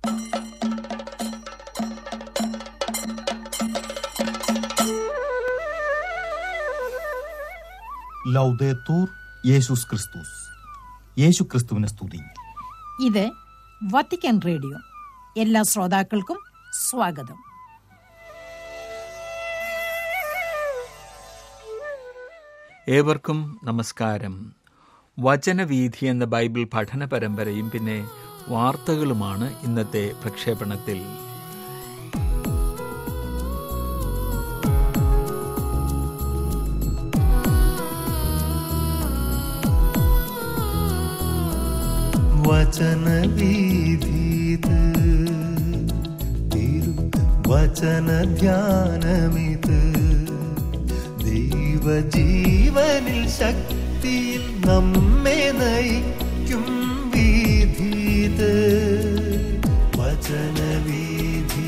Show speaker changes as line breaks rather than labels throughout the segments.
ലൗദേത്തൂർ യേശുസ് ക്രിസ്തുസ് യേശു ക്രിസ്തുവിനെ സ്തുതി
ഇത് വത്തിക്കാൻ റേഡിയോ എല്ലാ ശ്രോതാക്കൾക്കും സ്വാഗതം
ഏവർക്കും നമസ്കാരം വചനവീഥി എന്ന ബൈബിൾ പഠന പരമ്പരയും പിന്നെ വാർത്തകളുമാണ് ഇന്നത്തെ പ്രക്ഷേപണത്തിൽ
വചനവീഥീത് തിരു വചനധ്യാനമിത് ദൈവജീവനിൽ ശക്തിയിൽ നമ്മെ നയിക്കും വീഥീത് വചനവീഥി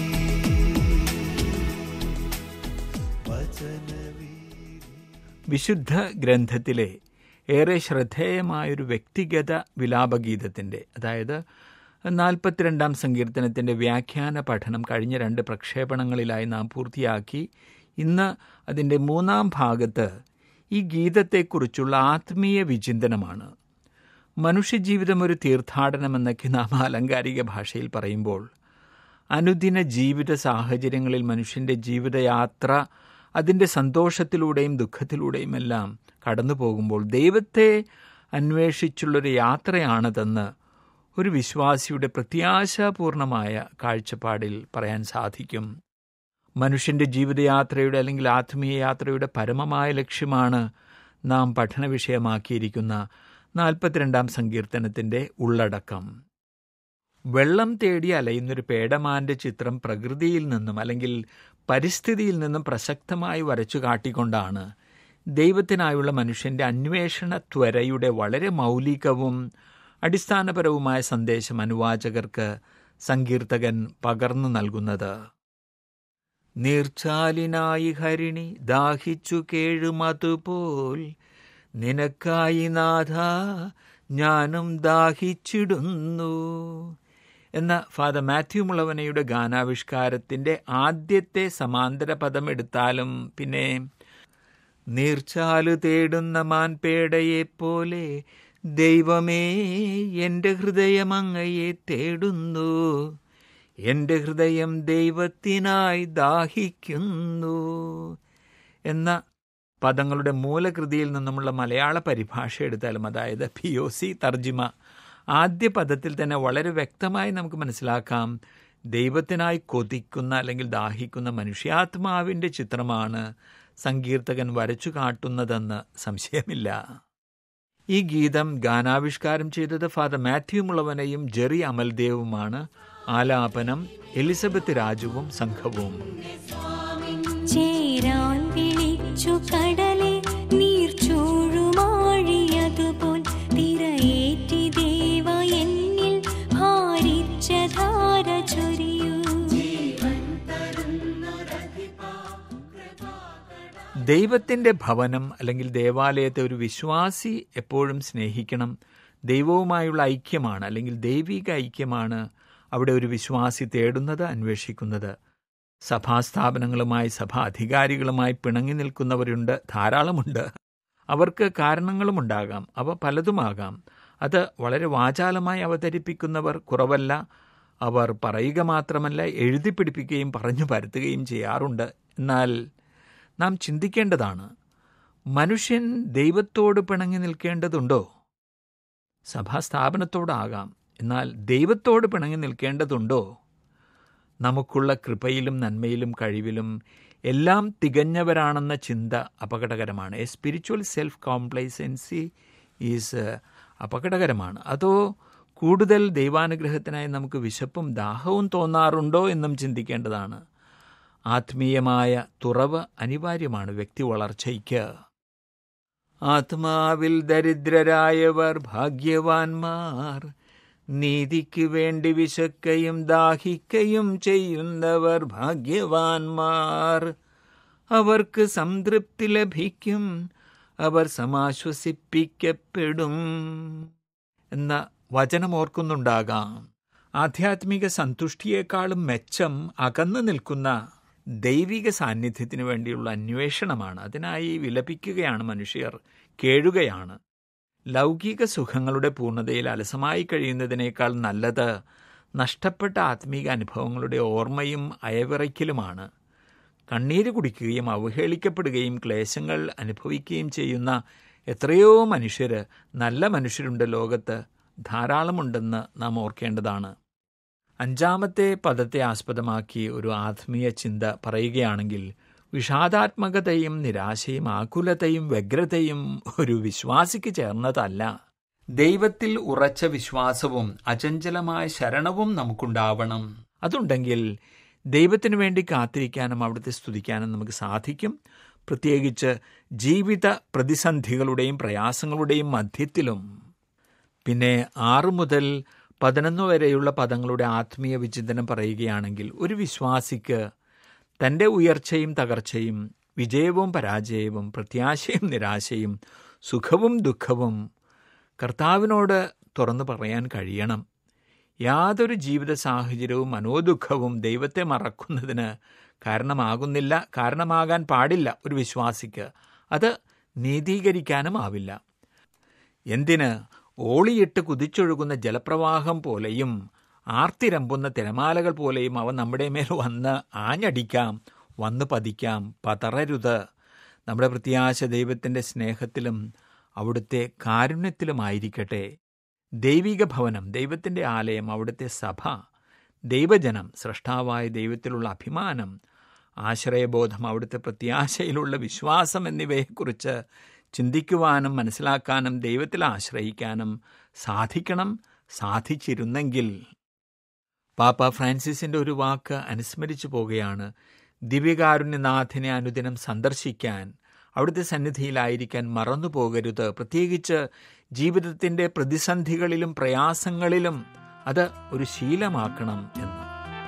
വചനവീഥി
വിശുദ്ധ ഗ്രന്ഥത്തിലെ ഏറെ ശ്രദ്ധേയമായൊരു വ്യക്തിഗത വിലാപഗീതത്തിൻ്റെ അതായത് നാൽപ്പത്തിരണ്ടാം സങ്കീർത്തനത്തിൻ്റെ വ്യാഖ്യാന പഠനം കഴിഞ്ഞ രണ്ട് പ്രക്ഷേപണങ്ങളിലായി നാം പൂർത്തിയാക്കി ഇന്ന് അതിൻ്റെ മൂന്നാം ഭാഗത്ത് ഈ ഗീതത്തെക്കുറിച്ചുള്ള ആത്മീയ വിചിന്തനമാണ് മനുഷ്യജീവിതം ഒരു തീർത്ഥാടനമെന്നൊക്കെ നാം ആലങ്കാരിക ഭാഷയിൽ പറയുമ്പോൾ അനുദിന ജീവിത സാഹചര്യങ്ങളിൽ മനുഷ്യൻ്റെ ജീവിതയാത്ര അതിൻ്റെ സന്തോഷത്തിലൂടെയും ദുഃഖത്തിലൂടെയും എല്ലാം കടന്നു പോകുമ്പോൾ ദൈവത്തെ അന്വേഷിച്ചുള്ളൊരു യാത്രയാണതെന്ന് ഒരു വിശ്വാസിയുടെ പ്രത്യാശാപൂർണമായ കാഴ്ചപ്പാടിൽ പറയാൻ സാധിക്കും മനുഷ്യൻ്റെ ജീവിതയാത്രയുടെ അല്ലെങ്കിൽ ആത്മീയ യാത്രയുടെ പരമമായ ലക്ഷ്യമാണ് നാം പഠന വിഷയമാക്കിയിരിക്കുന്ന നാൽപ്പത്തിരണ്ടാം സങ്കീർത്തനത്തിൻ്റെ ഉള്ളടക്കം വെള്ളം തേടി അലയുന്നൊരു പേടമാന്റെ ചിത്രം പ്രകൃതിയിൽ നിന്നും അല്ലെങ്കിൽ പരിസ്ഥിതിയിൽ നിന്നും പ്രസക്തമായി വരച്ചു കാട്ടിക്കൊണ്ടാണ് ദൈവത്തിനായുള്ള മനുഷ്യന്റെ അന്വേഷണ ത്വരയുടെ വളരെ മൗലികവും അടിസ്ഥാനപരവുമായ സന്ദേശം അനുവാചകർക്ക് സങ്കീർത്തകൻ പകർന്നു നൽകുന്നത് നീർച്ചാലിനായി ഹരിണി ദാഹിച്ചു കേഴുമതുപോൽ നിനക്കായി നാഥ ഞാനും ദാഹിച്ചിടുന്നു എന്ന ഫാദർ മാത്യു മുളവനയുടെ ഗാനാവിഷ്കാരത്തിന്റെ ആദ്യത്തെ സമാന്തര പദം എടുത്താലും പിന്നെ നീർച്ചാല് തേടുന്ന മാൻപേടയെപ്പോലെ ദൈവമേ എൻ്റെ ഹൃദയം അങ്ങയെ തേടുന്നു എൻ്റെ ഹൃദയം ദൈവത്തിനായി ദാഹിക്കുന്നു എന്ന പദങ്ങളുടെ മൂലകൃതിയിൽ നിന്നുമുള്ള മലയാള പരിഭാഷ എടുത്താലും അതായത് പി ഒ സി തർജിമ ആദ്യ പദത്തിൽ തന്നെ വളരെ വ്യക്തമായി നമുക്ക് മനസ്സിലാക്കാം ദൈവത്തിനായി കൊതിക്കുന്ന അല്ലെങ്കിൽ ദാഹിക്കുന്ന മനുഷ്യാത്മാവിൻ്റെ ചിത്രമാണ് സങ്കീർത്തകൻ വരച്ചു കാട്ടുന്നതെന്ന് സംശയമില്ല ഈ ഗീതം ഗാനാവിഷ്കാരം ചെയ്തത് ഫാദർ മാത്യു മുളവനയും ജെറി അമൽദേവുമാണ് ആലാപനം എലിസബത്ത് രാജുവും സംഘവും
ചേരാൻ വിളിച്ചു കടലെ നീർച്ചൂഴുമാഴിയതുപോൽ തിരയേറ്റി ദേവ എന്നിൽ ഭാരിച്ച ധാര ചൊരിയൂ
ദൈവത്തിൻ്റെ ഭവനം അല്ലെങ്കിൽ ദേവാലയത്തെ ഒരു വിശ്വാസി എപ്പോഴും സ്നേഹിക്കണം ദൈവവുമായുള്ള ഐക്യമാണ് അല്ലെങ്കിൽ ദൈവിക ഐക്യമാണ് അവിടെ ഒരു വിശ്വാസി തേടുന്നത് അന്വേഷിക്കുന്നത് സഭാസ്ഥാപനങ്ങളുമായി സഭാ അധികാരികളുമായി പിണങ്ങി നിൽക്കുന്നവരുണ്ട് ധാരാളമുണ്ട് അവർക്ക് കാരണങ്ങളുമുണ്ടാകാം അവ പലതുമാകാം അത് വളരെ വാചാലമായി അവതരിപ്പിക്കുന്നവർ കുറവല്ല അവർ പറയുക മാത്രമല്ല എഴുതി പിടിപ്പിക്കുകയും പറഞ്ഞു പരത്തുകയും ചെയ്യാറുണ്ട് എന്നാൽ നാം ചിന്തിക്കേണ്ടതാണ് മനുഷ്യൻ ദൈവത്തോട് പിണങ്ങി നിൽക്കേണ്ടതുണ്ടോ സഭാസ്ഥാപനത്തോടാകാം എന്നാൽ ദൈവത്തോട് പിണങ്ങി നിൽക്കേണ്ടതുണ്ടോ നമുക്കുള്ള കൃപയിലും നന്മയിലും കഴിവിലും എല്ലാം തികഞ്ഞവരാണെന്ന ചിന്ത അപകടകരമാണ് a spiritual self complacency is അപകടകരമാണ് അതോ കൂടുതൽ ദൈവാനുഗ്രഹത്തിനായി നമുക്ക് വിശപ്പും ദാഹവും തോന്നാറുണ്ടോ എന്നും ചിന്തിക്കേണ്ടതാണ് ആത്മീയമായ തുറവ് അനിവാര്യമാണ് വ്യക്തി വളർച്ചയ്ക്ക് ആത്മാവിൽ ദരിദ്രരായവർ ഭാഗ്യവാന്മാർ നീതിക്ക് വേണ്ടി വിശക്കയും ദാഹിക്കയും ചെയ്യുന്നവർ ഭാഗ്യവാന്മാർ അവർക്ക് സംതൃപ്തി ലഭിക്കും അവർ സമാശ്വസിപ്പിക്കപ്പെടും എന്ന വചനം ഓർക്കുന്നുണ്ടാകാം ആധ്യാത്മിക സന്തുഷ്ടിയേക്കാളും മെച്ചം അകന്നു നിൽക്കുന്ന ദൈവിക സാന്നിധ്യത്തിന് വേണ്ടിയുള്ള അന്വേഷണമാണ് അതിനായി വിലപിക്കുകയാണ് മനുഷ്യർ കേഴുകയാണ് ലൗകിക സുഖങ്ങളുടെ പൂർണ്ണതയിൽ അലസമായി കഴിയുന്നതിനേക്കാൾ നല്ലത് നഷ്ടപ്പെട്ട ആത്മീക അനുഭവങ്ങളുടെ ഓർമ്മയും അയവിറയ്ക്കലുമാണ് കണ്ണീര് കുടിക്കുകയും അവഹേളിക്കപ്പെടുകയും ക്ലേശങ്ങൾ അനുഭവിക്കുകയും ചെയ്യുന്ന എത്രയോ മനുഷ്യർ നല്ല മനുഷ്യരുണ്ട് ലോകത്ത് ധാരാളമുണ്ടെന്ന് നാം ഓർക്കേണ്ടതാണ് അഞ്ചാമത്തെ പദത്തെ ആസ്പദമാക്കി ഒരു ആത്മീയ ചിന്ത പറയുകയാണെങ്കിൽ വിഷാദാത്മകതയും നിരാശയും ആകുലതയും വ്യഗ്രതയും ഒരു വിശ്വാസിക്ക് ചേർന്നതല്ല ദൈവത്തിൽ ഉറച്ച വിശ്വാസവും അചഞ്ചലമായ ശരണവും നമുക്കുണ്ടാവണം അതുണ്ടെങ്കിൽ ദൈവത്തിനു വേണ്ടി കാത്തിരിക്കാനും അവിടുത്തെ സ്തുതിക്കാനും നമുക്ക് സാധിക്കും പ്രത്യേകിച്ച് ജീവിത പ്രതിസന്ധികളുടെയും പ്രയാസങ്ങളുടെയും മധ്യത്തിലും പിന്നെ ആറു മുതൽ പതിനൊന്ന് വരെയുള്ള പദങ്ങളുടെ ആത്മീയ വിചിന്തനം പറയുകയാണെങ്കിൽ ഒരു വിശ്വാസിക്ക് തൻ്റെ ഉയർച്ചയും തകർച്ചയും വിജയവും പരാജയവും പ്രത്യാശയും നിരാശയും സുഖവും ദുഃഖവും കർത്താവിനോട് തുറന്നു പറയാൻ കഴിയണം യാതൊരു ജീവിത സാഹചര്യവും മനോദുഃഖവും ദൈവത്തെ മറക്കുന്നതിന് കാരണമാകുന്നില്ല കാരണമാകാൻ പാടില്ല ഒരു വിശ്വാസിക്ക് അത് നീതീകരിക്കാനും ആവില്ല എന്തിന് ഓളിയിട്ട് കുതിച്ചൊഴുകുന്ന ജലപ്രവാഹം പോലെയും ആർത്തിരമ്പുന്ന തിരമാലകൾ പോലെയും അവ നമ്മുടെ മേൽ വന്ന് ആഞ്ഞടിക്കാം വന്ന് പതിക്കാം പതറരുത് നമ്മുടെ പ്രത്യാശ ദൈവത്തിൻ്റെ സ്നേഹത്തിലും അവിടുത്തെ കാരുണ്യത്തിലുമായിരിക്കട്ടെ ദൈവിക ഭവനം ദൈവത്തിൻ്റെ ആലയം അവിടുത്തെ സഭ ദൈവജനം സൃഷ്ടാവായ ദൈവത്തിലുള്ള അഭിമാനം ആശ്രയബോധം അവിടുത്തെ പ്രത്യാശയിലുള്ള വിശ്വാസം എന്നിവയെക്കുറിച്ച് ചിന്തിക്കുവാനും മനസ്സിലാക്കാനും ദൈവത്തിൽ ആശ്രയിക്കാനും സാധിക്കണം സാധിച്ചിരുന്നെങ്കിൽ പാപ്പ ഫ്രാൻസിസിന്റെ ഒരു വാക്ക് അനുസ്മരിച്ചു പോകുകയാണ് ദിവ്യകാരുണ്യനാഥനെ അനുദിനം സന്ദർശിക്കാൻ അവിടുത്തെ സന്നിധിയിലായിരിക്കാൻ മറന്നു പോകരുത് പ്രത്യേകിച്ച് ജീവിതത്തിന്റെ പ്രതിസന്ധികളിലും പ്രയാസങ്ങളിലും അത് ഒരു ശീലമാക്കണം എന്ന്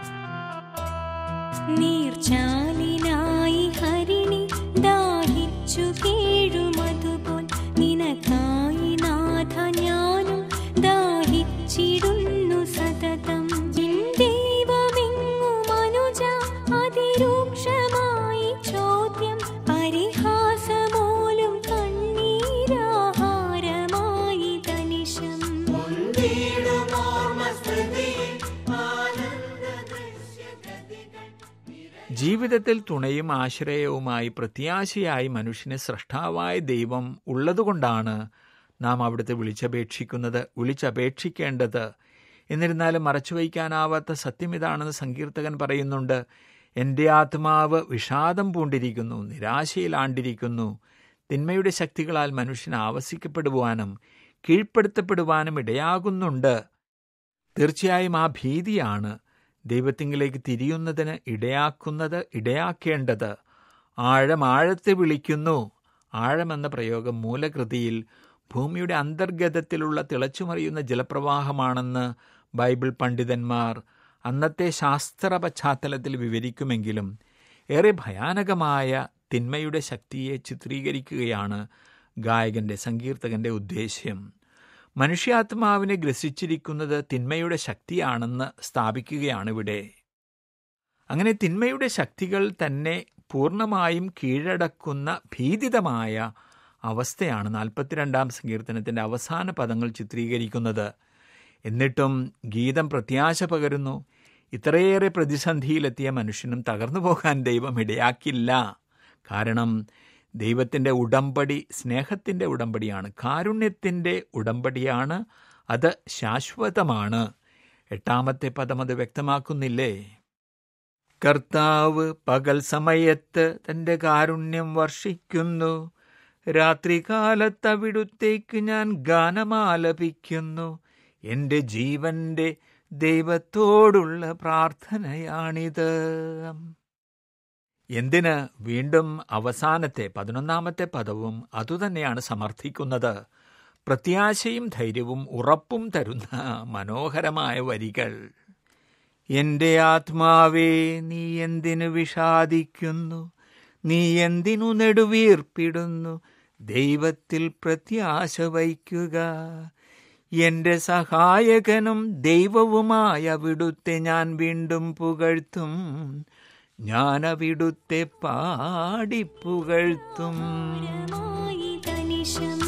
നീർച്ചാലിനായി ഹരിണി ദാഹിച്ചു കേഴുമതുപോൽ നിനക്കായി നാഥ ഞാനും ദാഹിച്ചിടുന്നു സതതം നിൻ ദൈവമെങ്ങു മനുജ അതിരൂക്ഷമായി ചോദ്യം പരിഹാസമൂലം കണ്ണീരാഹാരമായി തനിശം
ജീവിതത്തിൽ തുണയും ആശ്രയവുമായി പ്രത്യാശയായി മനുഷ്യന് സൃഷ്ടാവായ ദൈവം ഉള്ളതുകൊണ്ടാണ് നാം അവിടുത്തെ വിളിച്ചപേക്ഷിക്കുന്നത് വിളിച്ചപേക്ഷിക്കേണ്ടത് എന്നിരുന്നാലും മറച്ചുവയ്ക്കാനാവാത്ത സത്യം ഇതാണെന്ന് സങ്കീർത്തകൻ പറയുന്നുണ്ട് എൻ്റെ ആത്മാവ് വിഷാദം പൂണ്ടിരിക്കുന്നു നിരാശയിലാണ്ടിരിക്കുന്നു തിന്മയുടെ ശക്തികളാൽ മനുഷ്യൻ ആവസിക്കപ്പെടുവാനും കീഴ്പ്പെടുത്തപ്പെടുവാനും ഇടയാകുന്നുണ്ട് തീർച്ചയായും ആ ഭീതിയാണ് ദൈവത്തിങ്കിലേക്ക് തിരിയുന്നതിന് ഇടയാക്കുന്നത് ഇടയാക്കേണ്ടത് ആഴം ആഴത്തെ വിളിക്കുന്നു ആഴമെന്ന പ്രയോഗം മൂലകൃതിയിൽ ഭൂമിയുടെ അന്തർഗതത്തിലുള്ള തിളച്ചുമറിയുന്ന ജലപ്രവാഹമാണെന്ന് ബൈബിൾ പണ്ഡിതന്മാർ അന്നത്തെ ശാസ്ത്ര പശ്ചാത്തലത്തിൽ വിവരിക്കുമെങ്കിലും ഏറെ ഭയാനകമായ തിന്മയുടെ ശക്തിയെ ചിത്രീകരിക്കുകയാണ് ഗായകന്റെ സങ്കീർത്തകന്റെ ഉദ്ദേശ്യം മനുഷ്യാത്മാവിനെ ഗ്രസിച്ചിരിക്കുന്നത് തിന്മയുടെ ശക്തിയാണെന്ന് സ്ഥാപിക്കുകയാണിവിടെ അങ്ങനെ തിന്മയുടെ ശക്തികൾ തന്നെ പൂർണ്ണമായും കീഴടക്കുന്ന ഭീതിതമായ അവസ്ഥയാണ് നാൽപ്പത്തിരണ്ടാം സങ്കീർത്തനത്തിൻ്റെ അവസാന പദങ്ങൾ ചിത്രീകരിക്കുന്നത് എന്നിട്ടും ഗീതം പ്രത്യാശ പകരുന്നു ഇത്രയേറെ പ്രതിസന്ധിയിലെത്തിയ മനുഷ്യനും തകർന്നു പോകാൻ ദൈവം ഇടയാക്കില്ല കാരണം ദൈവത്തിൻ്റെ ഉടമ്പടി സ്നേഹത്തിൻ്റെ ഉടമ്പടിയാണ് കാരുണ്യത്തിൻ്റെ ഉടമ്പടിയാണ് അത് ശാശ്വതമാണ് എട്ടാമത്തെ പദം അത് വ്യക്തമാക്കുന്നില്ലേ കർത്താവ് പകൽ സമയത്ത് തൻ്റെ കാരുണ്യം വർഷിക്കുന്നു രാത്രികാലത്ത് അവിടുത്തേക്ക് ഞാൻ ഗാനമാലപിക്കുന്നു എൻ്റെ ജീവന്റെ ദൈവത്തോടുള്ള പ്രാർത്ഥനയാണിത് എന്തിന് വീണ്ടും അവസാനത്തെ പതിനൊന്നാമത്തെ പദവും അതുതന്നെയാണ് സമർത്ഥിക്കുന്നത് പ്രത്യാശയും ധൈര്യവും ഉറപ്പും തരുന്ന മനോഹരമായ വരികൾ എൻ്റെ ആത്മാവേ നീ എന്തിനു വിഷാദിക്കുന്നു നീ എന്തിനു നെടുവീർപ്പിടുന്നു ദൈവത്തിൽ പ്രത്യാശ വയ്ക്കുക എന്റെ സഹായകനും ദൈവവുമായ അവിടുത്തെ ഞാൻ വീണ്ടും പുകഴ്ത്തും ഞാൻ അവിടുത്തെ പാടി പുകഴ്ത്തും
മായി തനിശം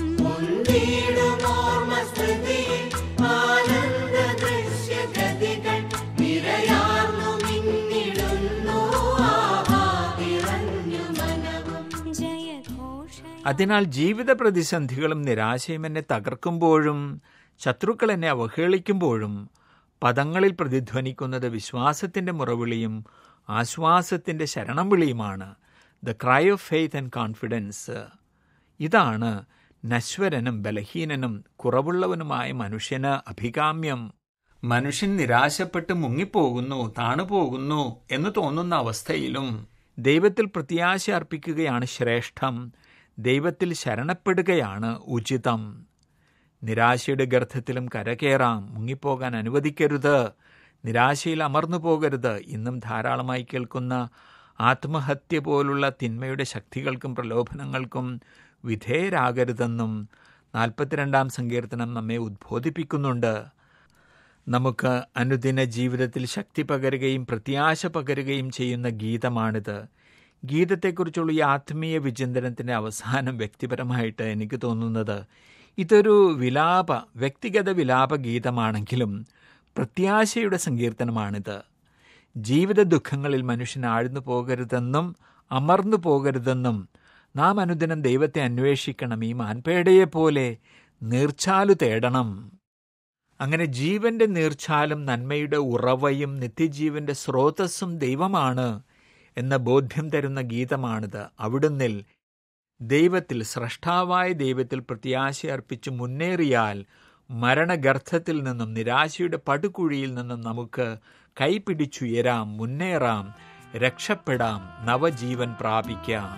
ജയഘോഷ
അതിനാൽ ജീവിത പ്രതിസന്ധികളും നിരാശയും എന്നെ തകർക്കുമ്പോഴും ശത്രുക്കൾ എന്നെ അവഹേളിക്കുമ്പോഴും പദങ്ങളിൽ പ്രതിധ്വനിക്കുന്നത് വിശ്വാസത്തിന്റെ മുറവിളിയും ആശ്വാസത്തിന്റെ ശരണം വിളിയുമാണ് the cry of faith and confidence ഇതാണ് നശ്വരനും ബലഹീനനും കുറവുള്ളവനുമായ മനുഷ്യന് അഭികാമ്യം മനുഷ്യൻ നിരാശപ്പെട്ട് മുങ്ങിപ്പോകുന്നു താണുപോകുന്നു എന്ന് തോന്നുന്ന അവസ്ഥയിലും ദൈവത്തിൽ പ്രത്യാശ അർപ്പിക്കുകയാണ് ശ്രേഷ്ഠം ദൈവത്തിൽ ശരണപ്പെടുകയാണ് ഉചിതം നിരാശയുടെ ഗർത്തത്തിലും കരകയറാം മുങ്ങിപ്പോകാൻ അനുവദിക്കരുത് നിരാശയിൽ അമർന്നു പോകരുത് ഇന്നും ധാരാളമായി കേൾക്കുന്ന ആത്മഹത്യ പോലുള്ള തിന്മയുടെ ശക്തികൾക്കും പ്രലോഭനങ്ങൾക്കും വിധേയരാകരുതെന്നും നാൽപ്പത്തിരണ്ടാം സങ്കീർത്തനം നമ്മെ ഉദ്ബോധിപ്പിക്കുന്നുണ്ട് നമുക്ക് അനുദിന ജീവിതത്തിൽ ശക്തി പകരുകയും പ്രത്യാശ പകരുകയും ചെയ്യുന്ന ഗീതമാണിത് ഗീതത്തെക്കുറിച്ചുള്ള ഈ ആത്മീയ വിചിന്തനത്തിന്റെ അവസാനം വ്യക്തിപരമായിട്ട് എനിക്ക് തോന്നുന്നത് ഇതൊരു വിലാപ വ്യക്തിഗത വിലാപ ഗീതമാണെങ്കിലും പ്രത്യാശയുടെ സങ്കീർത്തനമാണിത് ജീവിത ദുഃഖങ്ങളിൽ മനുഷ്യൻ ആഴ്ന്നു പോകരുതെന്നും അമർന്നു പോകരുതെന്നും നാം അനുദിനം ദൈവത്തെ അന്വേഷിക്കണം ഈ മാൻപേടയെ പോലെ നീർച്ചാലു തേടണം അങ്ങനെ ജീവന്റെ നീർച്ചാലും നന്മയുടെ ഉറവയും നിത്യജീവന്റെ സ്രോതസ്സും ദൈവമാണ് എന്ന ബോധ്യം തരുന്ന ഗീതമാണിത് അവിടുന്നിൽ ദൈവത്തിൽ സ്രഷ്ടാവായ ദൈവത്തിൽ പ്രത്യാശ അർപ്പിച്ച് മുന്നേറിയാൽ മരണഗർത്തത്തിൽ നിന്നും നിരാശയുടെ പടുകുഴിയിൽ നിന്നും നമുക്ക് കൈപിടിച്ചുയരാം മുന്നേറാം രക്ഷപ്പെടാം നവജീവൻ പ്രാപിക്കാം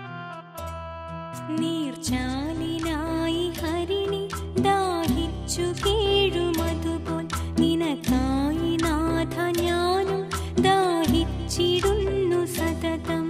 നീർച്ചാലിനായി ഹരിണി ദാഹിച്ചു കേഴുമതുപോൽ നിനക്കായി നാഥ ഞാനും ദാഹിച്ചിടുന്നു സതതം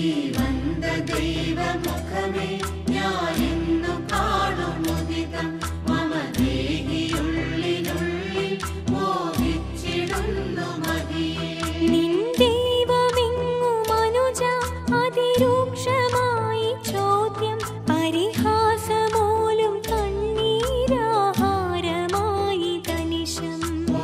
നിൻ ദൈവമെങ്ങു മനുജ അതിരൂക്ഷമായി ചോദ്യം പരിഹാസമോലും കണ്ണീരാഹാരമായി തനിശം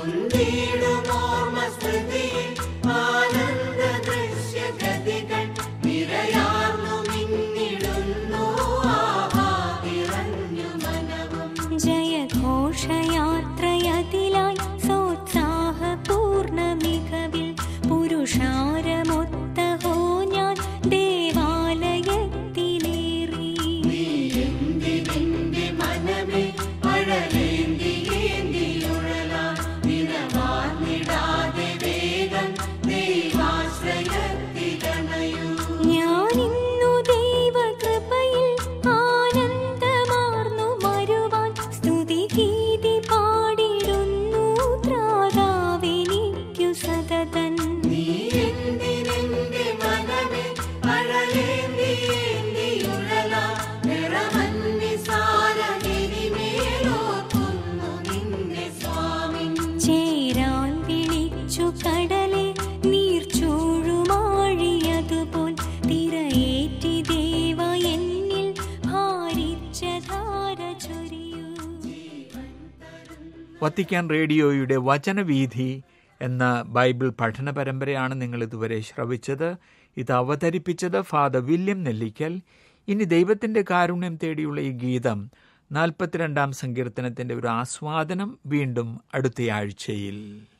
ജയഘോഷയാത്രയതിലായി സോത്സാഹപൂർണ്ണ മികവിൽ പുരുഷാരമൊത്തഹോ ഞാൻ ദേവാലയത്തിലേറി ഞാനിന്നു ദൈവകൃപയിൽ ആനന്ദമാർന്നു വരുവാൻ സ്തുതിഗീതി പാടിടുന്നു ത്രാതാവെനിക്കു സതതൻ ചേരാൻ വിളിച്ചു കടലെ നീർച്ചൂഴുമാഴിയതുപോൽ തിരയേറ്റി ദേവ എന്നിൽ ഭാരിച്ച ധാര ചൊരിയൂ
വത്തിക്കാൻ റേഡിയോയുടെ വചനവീഥി എന്ന ബൈബിൾ പഠന പരമ്പരയാണ് നിങ്ങൾ ഇതുവരെ ശ്രവിച്ചത് ഇത് അവതരിപ്പിച്ചത് ഫാദർ വില്യം നെല്ലിക്കൽ ഇനി ദൈവത്തിന്റെ കാരുണ്യം തേടിയുള്ള ഈ ഗീതം നാൽപ്പത്തിരണ്ടാം സങ്കീർത്തനത്തിന്റെ ഒരു ആസ്വാദനം വീണ്ടും അടുത്തയാഴ്ചയിൽ